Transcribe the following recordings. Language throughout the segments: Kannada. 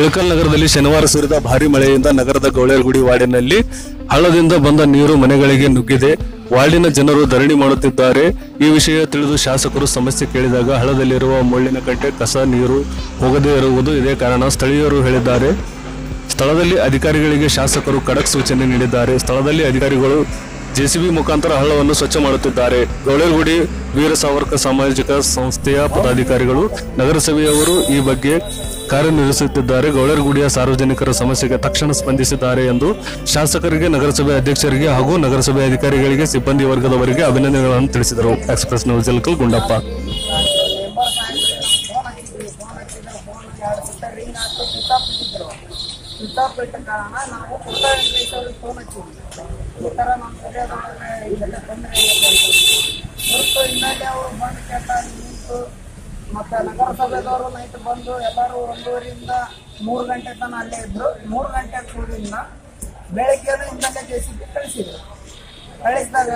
ಇಳಕಲ್ ನಗರದಲ್ಲಿ ಶನಿವಾರ ಸುರಿದ ಭಾರಿ ಮಳೆಯಿಂದ ನಗರದ ಗೌಳೇರಗುಡಿ ವಾರ್ಡಿನಲ್ಲಿ ಹಳ್ಳದಿಂದ ಬಂದ ನೀರು ಮನೆಗಳಿಗೆ ನುಗ್ಗಿದೆ ವಾರ್ಡಿನ ಜನರು ಧರಣಿ ಮಾಡುತ್ತಿದ್ದಾರೆ ಈ ವಿಷಯ ತಿಳಿದು ಶಾಸಕರು ಸಮಸ್ಯೆ ಕೇಳಿದಾಗ ಹಳ್ಳದಲ್ಲಿರುವ ಮುಳ್ಳಿನ ಕಟ್ಟೆ ಕಸ ನೀರು ಹೋಗದೇ ಇರುವುದು ಇದೇ ಕಾರಣ ಸ್ಥಳೀಯರು ಹೇಳಿದ್ದಾರೆ ಸ್ಥಳದಲ್ಲಿ ಅಧಿಕಾರಿಗಳಿಗೆ ಶಾಸಕರು ಖಡಕ್ ಸೂಚನೆ ನೀಡಿದ್ದಾರೆ ಸ್ಥಳದಲ್ಲಿ ಅಧಿಕಾರಿಗಳು ಜೆಸಿಬಿ ಮುಖಾಂತರ ಹಳ್ಳವನ್ನು ಸ್ವಚ್ಛ ಮಾಡುತ್ತಿದ್ದಾರೆ ಗೌಳೇರಗುಡಿ ವೀರ ಸಾವರ್ಕರ್ ಸಾಮಾಜಿಕ ಸಂಸ್ಥೆಯ ಪದಾಧಿಕಾರಿಗಳು ನಗರಸಭೆಯವರು ಈ ಬಗ್ಗೆ ಕಾರ್ಯನಿರ್ವಹಿಸುತ್ತಿದ್ದಾರೆ ಗೌಳೇರಗುಡಿಯ ಸಾರ್ವಜನಿಕರ ಸಮಸ್ಯೆಗೆ ತಕ್ಷಣ ಸ್ಪಂದಿಸಿದ್ದಾರೆ ಎಂದು ಶಾಸಕರಿಗೆ ನಗರಸಭೆ ಅಧ್ಯಕ್ಷರಿಗೆ ಹಾಗೂ ನಗರಸಭೆ ಅಧಿಕಾರಿಗಳಿಗೆ ಸಿಬ್ಬಂದಿ ವರ್ಗದವರಿಗೆ ಅಭಿನಂದನೆಗಳನ್ನು ತಿಳಿಸಿದರು express news Jalkal Gundappa member phone ಹಚ್ಚಿದ್ವಿ ಫೋನ್ ಹಚ್ಚಿದ್ರೆ ಫೋನ್ ಎರಡು ಸೀಟರ್ ರಿಂಗ್ ಹಾಕಿ ಸ್ವಿಚ್ ಆಫ್ ಇಟ್ಟಿದ್ರು ಸ್ವಿಚ್ ಆಫ್ ಇಟ್ಟ ಕಾರಣ ನಾವು ಫೋಟೋ ಅವ್ರಿಗೆ ಫೋನ್ ಹಚ್ಚಿದ್ವಿ ಈ ಥರ ನಮ್ಮ ಏರಿಯಾದೊಳಗೆ ಇದೆಲ್ಲ ತೊಂದರೆ ಇದೆ ಅಂತ ಹೊರತು ಹಿನ್ನೆಲೆ ಅವರು ಬಂದು ಕೇಟ ನಿಂತು ಮತ್ತು ನಗರಸಭೆದವರು ನೈಟ್ ಬಂದು ಎಲ್ಲರೂ ಒಂದೂವರೆಯಿಂದ ಮೂರು ಗಂಟೆ ತನಕ ಅಲ್ಲೇ ಇದ್ರು ಮೂರು ಗಂಟೆ ಕೂಡಿಂದ ಬೆಳಗ್ಗೆ ಹಿಂದಲ್ಲೇ ಜೆ ಸಿ ಬಿ ಕಳಿಸಿದ್ರು ಕಳಿಸಿದಾಗ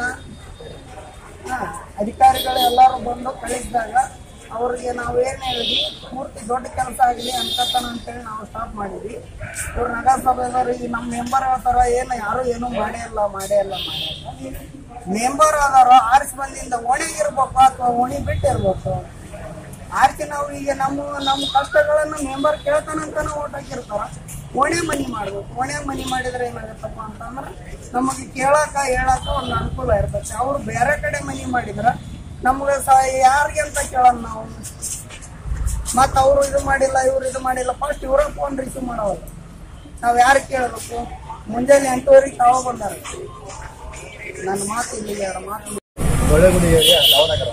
ಹಾ, ಅಧಿಕಾರಿಗಳು ಎಲ್ಲರೂ ಬಂದು ಕಳಿಸಿದಾಗ ಅವ್ರಿಗೆ ನಾವು ಏನು ಹೇಳಿದ್ವಿ ಪೂರ್ತಿ ದೊಡ್ಡ ಕೆಲಸ ಆಗಲಿ ಅನ್ಕತ್ತಾನ ಅಂತೇಳಿ ನಾವು ಸ್ಟಾಪ್ ಮಾಡಿದ್ವಿ ಇವ್ರು ನಗರಸಭೆದವ್ರು ಈಗ ನಮ್ಮ ಮೆಂಬರ್ ಹೇಳ್ತಾರ ಏನು ಯಾರು ಏನೂ ಮಾಡೇ ಇಲ್ಲ ಮಾಡೇ ಇಲ್ಲ ಮಾಡೇ ಇಲ್ಲ ಮೆಂಬರ್ ಅದಾರ ಆರಿಸಿ ಬಂದಿಂದ ಒಣಗಿರ್ಬೇಕು ಅಥವಾ ಒಣಗಿ ಬಿಟ್ಟಿರ್ಬೇಕು ಆರಿಸಿ ನಾವು ಈಗ ನಮ್ಮ ನಮ್ಮ ಕಷ್ಟಗಳನ್ನು ಮೆಂಬರ್ ಕೇಳ್ತಾನಂತಾನೆ ಓಟ್ ಹಾಕಿರ್ತಾರ ಒಣೆ ಮನಿ ಮಾಡ್ಬೇಕು ಒಣೆ ಮನಿ ಮಾಡಿದ್ರೆ ಏನಾಗತ್ತಪ್ಪ ಅಂತಂದ್ರೆ ನಮಗೆ ಕೇಳಾಕ ಹೇಳಾಕ ಒಂದು ಅನುಕೂಲ ಇರ್ತೈತೆ ಅವ್ರು ಬೇರೆ ಕಡೆ ಮನಿ ಮಾಡಿದ್ರ ನಮ್ಗೆ ಸ ಯಾರಿಗೆ ಅಂತ ಕೇಳೋಣ ನಾವು ಮತ್ತು ಅವರು ಇದು ಮಾಡಿಲ್ಲ ಇವ್ರು ಇದು ಮಾಡಿಲ್ಲ ಫಸ್ಟ್ ಇವ್ರ ಫೋನ್ ರಿಸೀವ್ ಮಾಡೋಲ್ಲ ನಾವು ಯಾರಿಗೆ ಕೇಳಬೇಕು ಮುಂಜಾನೆ ಎಂಟೂವರೆಗೆ ತಾವ ಬಂದಾರ ನನ್ನ ಮಾತು ಇಲ್ಲಿ ಎರಡು ಮಾತು ಒಳ್ಳೆಗುಡಿ ಏರಿಯಾ ನವನಗರ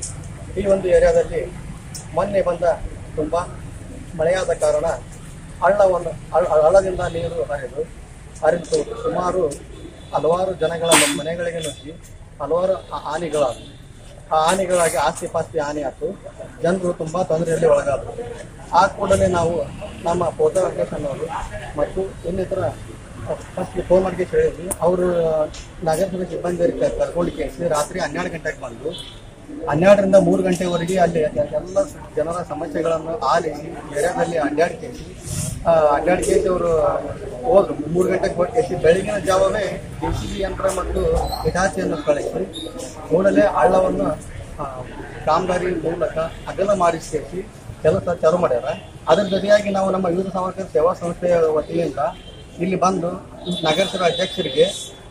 ಈ ಒಂದು ಏರಿಯಾದಲ್ಲಿ ಮೊನ್ನೆ ಬಂದ ತುಂಬ ಮಳೆಯಾದ ಕಾರಣ ಹಳ್ಳವನ್ನು ಹಳ್ಳ- ಹಳ್ಳದಿಂದ ನೀರು ಹರಿದು ಹರಿದು ಸುಮಾರು ಹಲವಾರು ಜನಗಳ ಮನೆಗಳಿಗೆ ನುಗ್ಗಿ ಹಲವಾರು ಹಾ- ಹಾನಿಗಳಾದವು ಆ ಹಾನಿಗಳಾಗಿ ಆಸ್ತಿ ಪಾಸ್ತಿ ಹಾನಿ ಆಯ್ತು ಜನರು ತುಂಬ ತೊಂದರೆಯಲ್ಲಿ ಒಳಗಾದರು ಆ ಕೂಡಲೇ ನಾವು ನಮ್ಮ ಪೋತ ವೆಂಕಟೇಶನ್ ಅವರು ಮತ್ತು ಇನ್ನಿತರ ಫಸ್ಟ್ ಫೋನ್ ಮಾಡಿ ಹೇಳಿದ್ವಿ ಅವರು ನಗರಸಭೆ ಸಿಬ್ಬಂದಿ ಕರ್ಕೊಂಡು ಕೇಳಿಸಿ ರಾತ್ರಿ ಹನ್ನೆರಡು ಗಂಟೆಗೆ ಬಂದು ಹನ್ನೆರಡರಿಂದ ಮೂರು ಗಂಟೆವರೆಗೆ ಅಲ್ಲಿ ಎಲ್ಲ ಜನರ ಸಮಸ್ಯೆಗಳನ್ನು ಆಲಿಸಿ ಏರಿಯಾದಲ್ಲಿ ಅಡ್ಡಾಡಿ ಕೇಸಿ ಅಡ್ಡಾಡಿ ಕೇಸಿ ಅವರು ಹೋದ್ರು ಮೂರು ಗಂಟೆಗೆ ಹೋಗಿ ಕೇಸಿ ಬೆಳಗಿನ ಜಾವವೇ ಜೆ ಸಿ ಬಿ ಯಂತ್ರ ಮತ್ತು ಹಿಟಾಚಿಯನ್ನು ಕಳಿಸಿ ಕೂಡಲೇ ಹಳ್ಳವನ್ನು ಆ, ಕಾಮಗಾರಿ ಮೂಲಕ ಅಗಲ ಮಾಡಿಸಿ ಕೆಲಸ ಚಾಲು ಮಾಡ್ಯಾರ ಅದ್ರ ಜೊತೆಯಾಗಿ ನಾವು ನಮ್ಮ ವೀರ ಸಾವರ್ಕರ್ ಸೇವಾ ಸಂಸ್ಥೆಯ ವತಿಯಿಂದ ಇಲ್ಲಿ ಬಂದು ನಗರಸಭೆ ಅಧ್ಯಕ್ಷರಿಗೆ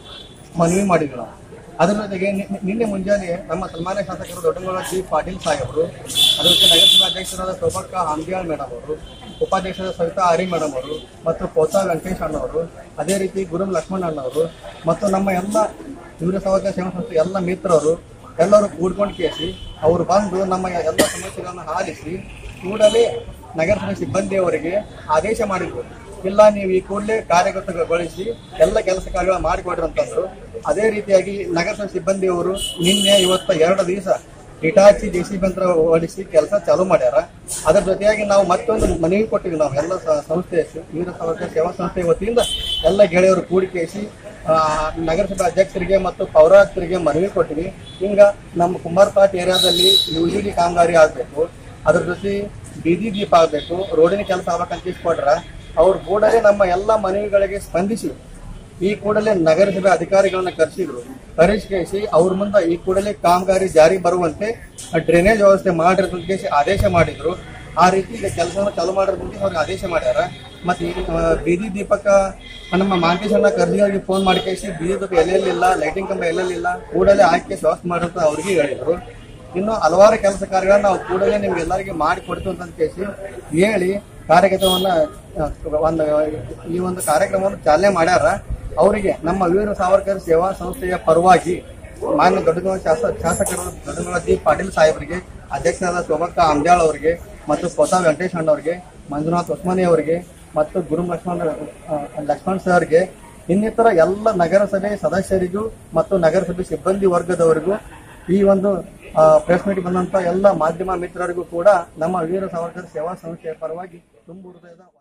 ಮನವಿ ಮಾಡಿದ್ವಿ ನಾವು ಅದರ ಜೊತೆಗೆ ನಿ- ನಿ- ನಿನ್ನೆ ಮುಂಜಾನೆ ನಮ್ಮ ಸನ್ಮಾನ್ಯ ಶಾಸಕರು ದೊಡ್ಡಂಗೌಡ ಜಿ ಪಾಟೀಲ್ ಸಾಹೇಬರು ಅದರ ಜೊತೆ ನಗರಸಭಾ ಅಧ್ಯಕ್ಷರಾದ ಸೌಭಕ್ಕ ಹಾಂಬಿಯಾಳ್ ಮೇಡಮ್ ಅವರು ಉಪಾಧ್ಯಕ್ಷರಾದ ಸವಿತಾ ಹರಿ ಮೇಡಮ್ ಅವರು ಮತ್ತು ಪೋತಾ ವೆಂಕಟೇಶ್ ಅಣ್ಣವರು ಅದೇ ರೀತಿ ಗುರುಂ ಲಕ್ಷ್ಮಣ್ ಅಣ್ಣವರು ಮತ್ತು ನಮ್ಮ ಎಲ್ಲ ವೀರ ಸಾವರ್ಕರ್ ಸೇವಾ ಸಂಸ್ಥೆ ಎಲ್ಲ ಮಿತ್ರರು ಎಲ್ಲರೂ ಕೂಡ್ಕೊಂಡು ಕೇಸಿ ಅವರು ಬಂದು ನಮ್ಮ ಎಲ್ಲ ಸಮಸ್ಯೆಗಳನ್ನು ಆಲಿಸಿ ಕೂಡಲೇ ನಗರಸಭೆ ಸಿಬ್ಬಂದಿಯವರಿಗೆ ಆದೇಶ ಮಾಡಿದ್ರು ಇಲ್ಲ ನೀವು ಈ ಕೂಡಲೇ ಕಾರ್ಯಗತಗೊಳಿಸಿ ಎಲ್ಲ ಕೆಲಸ ಕಾರ್ಯಗಳ ಮಾಡಿಕೊಡ್ರಿ ಅಂತಂದ್ರು ಅದೇ ರೀತಿಯಾಗಿ ನಗರಸಭೆ ಸಿಬ್ಬಂದಿಯವರು ನಿನ್ನೆ ಇವತ್ತ ಎರಡು ದಿವಸ ಹಿಟಾಚಿ ಜೆ ಸಿ ಯಂತ್ರ ಓಡಿಸಿ ಕೆಲಸ ಚಾಲೂ ಮಾಡ್ಯಾರ ಅದರ ಜೊತೆಯಾಗಿ ನಾವು ಮತ್ತೊಂದು ಮನವಿ ಕೊಟ್ಟಿವಿ ನಾವು ಎಲ್ಲ ಸ- ಸಂಸ್ಥೆ ವೀರ ಸಾವರ್ಕರ್ ಸೇವಾ ಸಂಸ್ಥೆ ವತಿಯಿಂದ ಎಲ್ಲ ಗೆಳೆಯರು ಕೂಡಿಕೇಸಿ ಆ, ನಗರಸಭೆ ಅಧ್ಯಕ್ಷರಿಗೆ ಮತ್ತು ಪೌರಾಯುಕ್ತರಿಗೆ ಮನವಿ ಕೊಟ್ಟಿವಿ ಹಿಂಗ ನಮ್ಮ ಕುಮಾರಪಾಟ್ ಏರಿಯಾದಲ್ಲಿ ಯು ಜಿ ಡಿ ಕಾಮಗಾರಿ ಆಗಬೇಕು ಅದ್ರ ಜೊತೆ ಬೀದಿ ದೀಪ ಆಗಬೇಕು ರೋಡಿನ ಕೆಲಸ ಆಗ್ಬೇಕಂತ ಇಸ್ಕೊಟ್ರ ಅವ್ರು ಕೂಡಲೇ ನಮ್ಮ ಎಲ್ಲ ಮನವಿಗಳಿಗೆ ಸ್ಪಂದಿಸಿ ಈ ಕೂಡಲೇ ನಗರಸಭೆ ಅಧಿಕಾರಿಗಳನ್ನ ಕರೆಸಿದ್ರು ಕರೆಸಿ ಅವ್ರ ಮುಂದೆ ಈ ಕೂಡಲೇ ಕಾಮಗಾರಿ ಜಾರಿ ಬರುವಂತೆ ಡ್ರೈನೇಜ್ ವ್ಯವಸ್ಥೆ ಮಾಡಿರೋದಕ್ಕೆ ಆದೇಶ ಮಾಡಿದ್ರು ಆ ರೀತಿ ಈಗ ಕೆಲಸವನ್ನು ಚಾಲು ಮಾಡೋದಕ್ಕೆ ಅವ್ರಿಗೆ ಆದೇಶ ಮಾಡ್ಯಾರ ಮತ್ತೆ ಈ ಆ, ಬೀದಿ ದೀಪಕ ನಮ್ಮ ಮಾಂಕೇಶನ್ನ ಕರ್ಜಿಯವರಿಗೆ ಫೋನ್ ಮಾಡಿ ಕೇಸಿ ಬೀದಿ ದೀಪ ಎಲ್ಲೆಲ್ಲಿಲ್ಲ ಲೈಟಿಂಗ್ ಕಂಬ ಎಲ್ಲೆಲ್ಲಿಲ್ಲ ಕೂಡಲೇ ಆಯ್ಕೆ ವ್ಯವಸ್ಥೆ ಮಾಡಂತ ಅವ್ರಿಗೆ ಹೇಳಿದ್ರು ಇನ್ನು ಹಲವಾರು ಕೆಲಸ ಕಾರ್ಯಗಳನ್ನ ನಾವು ಕೂಡಲೇ ನಿಮ್ಗೆ ಎಲ್ಲರಿಗೆ ಮಾಡಿ ಕೊಡ್ತೀವಿ ಅಂತ ಕೇಸಿ ಹೇಳಿ ಕಾರ್ಯಗತವನ್ನ ಆ, ಒಂದು ಈ ಒಂದು ಕಾರ್ಯಕ್ರಮವನ್ನು ಚಾಲನೆ ಮಾಡ್ಯಾರ ಅವರಿಗೆ ನಮ್ಮ ವೀರ ಸಾವರ್ಕರ್ ಸೇವಾ ಸಂಸ್ಥೆಯ ಪರವಾಗಿ ಮಾನ್ಯ ದೊಡ್ಡಗೌಡ ಶಾಸ ಶಾಸಕರು ದೊಡ್ಡಗೌಡ ಜಿ ಪಾಟೀಲ್ ಸಾಹೇಬರಿಗೆ ಅಧ್ಯಕ್ಷರಾದ ಶೋಭಕ್ಕ ಅಂಬ್ಯಾಳ್ ಅವರಿಗೆ ಮತ್ತು ಪೊತಾ ವೆಂಕಟೇಶ್ ಅಣ್ಣವರಿಗೆ ಮಂಜುನಾಥ್ ಉಸ್ಮಾನಿ ಅವರಿಗೆ ಮತ್ತು ಗುರು ಲಕ್ಷ್ಮಣ್ ಆ, ಲಕ್ಷ್ಮಣ್ ಸರ್ಗೆ ಇನ್ನಿತರ ಎಲ್ಲ ನಗರಸಭೆ ಸದಸ್ಯರಿಗೂ ಮತ್ತು ನಗರಸಭೆ ಸಿಬ್ಬಂದಿ ವರ್ಗದವರಿಗೂ ಈ ಒಂದು ಪ್ರೆಸ್ ಮೀಟ್ ಬಂದಂತ ಎಲ್ಲ ಮಾಧ್ಯಮ ಮಿತ್ರರಿಗೂ ಕೂಡ ನಮ್ಮ ವೀರ ಸಾವರ್ಕರ್ ಸೇವಾ ಸಂಸ್ಥೆಯ ಪರವಾಗಿ ತುಂಬು ಹೃದಯದ